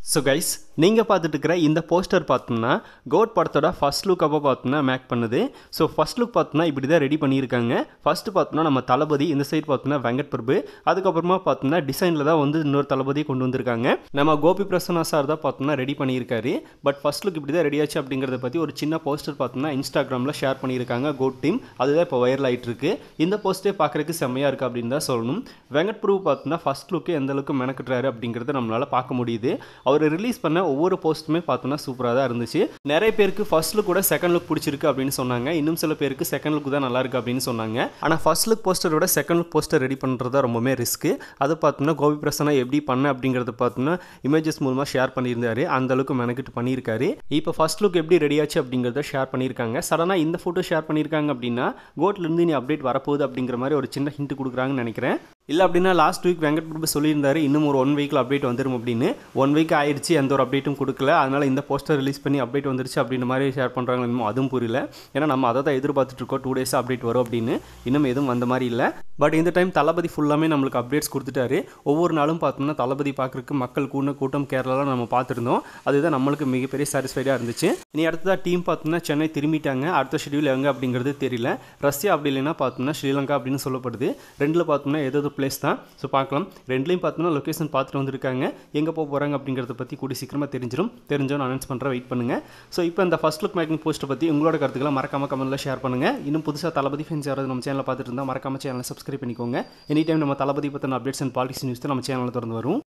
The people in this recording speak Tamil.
ஸோ கைஸ் நீங்கள் பார்த்துட்டு இருக்கிற இந்த போஸ்டர் பார்த்தோம்னா கோட் படத்தோட ஃபர்ஸ்ட் லுக் அப்போ பார்த்தோம்னா மேக் பண்ணுது ஸோ ஃபர்ஸ்ட் லுக் பார்த்தோம்னா இப்படி தான் ரெடி பண்ணியிருக்காங்க ஃபர்ஸ்ட் பார்த்தோம்னா நம்ம தளபதி இந்த சைடு பார்த்தோம்னா வெங்கட் பிரபு அதுக்கப்புறமா பார்த்தோம்னா டிசைனில் தான் வந்து இன்னொரு தளபதி கொண்டு வந்திருக்காங்க நம்ம கோபி பிரசன்னா சார் தான் பார்த்தோம்னா ரெடி பண்ணியிருக்காரு பட் ஃபர்ஸ்ட் லுக் இப்படி தான் ரெடி ஆச்சு அப்படிங்கிறத பற்றி ஒரு சின்ன போஸ்டர் பார்த்தோம்னா இன்ஸ்டாகிராமில் ஷேர் பண்ணியிருக்காங்க கோட் டீம் அதுதான் இப்போ வைரல் ஆகிட்டு இருக்கு இந்த போஸ்டே பார்க்குறதுக்கு செம்மையாக இருக்குது அப்படின்னு தான் சொல்லணும் வெங்கட் பிரபு பார்த்தோம்னா ஃபர்ஸ்ட் லுக்கு எந்த அளவுக்கு மெனக்கிட்டுறாரு அப்படிங்கிறத நம்மளால் பார்க்க முடியுது அவர் ரிலீஸ் பண்ண ஒவ்வொரு போஸ்ட்டுமே பார்த்தோன்னா சூப்பராக தான் இருந்துச்சு நிறைய பேருக்கு ஃபர்ஸ்ட் லுக் கூட செகண்ட் லுக் பிடிச்சிருக்கு அப்படின்னு சொன்னாங்க இன்னும் சில பேருக்கு செகண்ட் லுக் தான் நல்லா இருக்கு அப்படின்னு சொன்னாங்க ஆனால் ஃபர்ஸ்ட் லுக் போஸ்டரோட செகண்ட் லுக் போஸ்டர் ரெடி பண்ணுறது தான் ரொம்பவே ரிஸ்க்கு அது பார்த்தோம்னா கோபி பிரசன்னா எப்படி பண்ண அப்படிங்கிறத பார்த்தோம்னா இமேஜஸ் மூலமாக ஷேர் பண்ணியிருந்தாரு அந்த அளவுக்கு மெனக்கிட்டு பண்ணியிருக்காரு இப்போ ஃபர்ஸ்ட் லுக் எப்படி ரெடி ஆச்சு அப்படிங்கிறத ஷேர் பண்ணியிருக்காங்க சடனாக இந்த ஃபோட்டோ ஷேர் பண்ணியிருக்காங்க அப்படின்னா கோட்லேருந்து நீ அப்டேட் வரப்போகுது அப்படிங்கிற மாதிரி ஒரு சின்ன ஹிண்ட் கொடுக்குறாங்கன்னு நினைக்கிறேன் இல்லை அப்படின்னா லாஸ்ட் வீக் வெங்கட் பிரபு சொல்லியிருந்தாரு இன்னும் ஒரு ஒன் வீக்கில் அப்டேட் வந்துடும் அப்படின்னு ஒன் வீக் ஆயிடுச்சு எந்த ஒரு அப்டேட்டும் கொடுக்கல அதனால் இந்த போஸ்டர் ரிலீஸ் பண்ணி அப்டேட் வந்துருச்சு அப்படின்ற மாதிரி ஷேர் பண்ணுறாங்க இன்னும் அதுவும் புரியல ஏன்னா நம்ம அதை தான் எதிர்பார்த்துட்டு இருக்கோம் டூ டேஸ் அப்டேட் வரும் அப்படின்னு இன்னும் எதுவும் வந்த மாதிரி இல்லை பட் இந்த டைம் தளபதி ஃபுல்லாமே நம்மளுக்கு அப்டேட்ஸ் கொடுத்துட்டாரு ஒவ்வொரு நாளும் பார்த்தோம்னா தளபதி பார்க்குறதுக்கு மக்கள் கூடின கூட்டம் கேரளாலாம் நம்ம பார்த்துருந்தோம் அதுதான் நம்மளுக்கு மிகப்பெரிய சாட்டிஸ்ஃபைடாக இருந்துச்சு இனி அடுத்ததாக டீம் பார்த்தோம்னா சென்னை திரும்பிட்டாங்க அடுத்த ஷெடியூல் எங்கே அப்படிங்கிறது தெரியல ரஷ்யா அப்படி இல்லைன்னா பார்த்தோம்னா ஸ்ரீலங்கா அப்படின்னு சொல்லப்படுது ரெண்டில் பார்த்தோம்னா ஏதோ பிளேஸ் தான் ஸோ பார்க்கலாம் ரெண்டுலேயும் பார்த்தோம்னா லொக்கேஷன் பார்த்துட்டு வந்திருக்காங்க எங்கே போக போகிறாங்க அப்படிங்கிறத பற்றி கூடி சீக்கிரமாக தெரிஞ்சிடும் தெரிஞ்சோன்னு அனௌன்ஸ் பண்ணுற வெயிட் பண்ணுங்கள் ஸோ இப்போ இந்த ஃபர்ஸ்ட் லுக் மேக்கிங் போஸ்ட்டை பற்றி உங்களோட கருத்துக்களை மறக்காம கமெண்ட்டில் ஷேர் பண்ணுங்கள் இன்னும் புதுசாக தளபதி ஃபேன்ஸ் யாராவது நம்ம சேனலில் பார்த்துட்டு இருந்தால் மறக்காம சேனலை சப்ஸ்கிரைப் பண்ணிக்கோங்க எனி டைம் நம்ம தளபதி பற்றின அப்டேட்ஸ் அண்ட் பாலிசி நியூஸ் நம்ம சேனலில் திறந்து வரும்